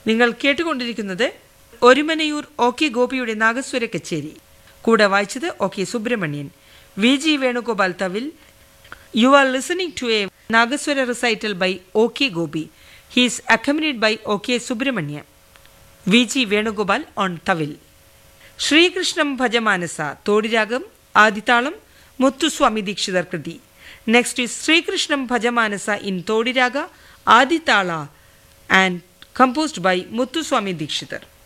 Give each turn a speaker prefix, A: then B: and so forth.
A: നിങ്ങൾ കേട്ടുകൊണ്ടിരിക്കുന്നത് Orumanayur O K ഗോപിയുടെ നാഗസ്വര കച്ചേരി കൂടെ വായിച്ചത് O K Subramanian V G Venugopal തവിൽ you are listening to a nagaswara recital by O K Gopi he's accompanied by O K Subramanya V G Venugopal on thavil Sreekrishnam Bhajamanasa Todi ragam Adi talam Muthuswami Dikshitar kriti next is Sreekrishnam Bhajamanasa in Todi raga Adi tala and composed by Muthuswami Dikshitar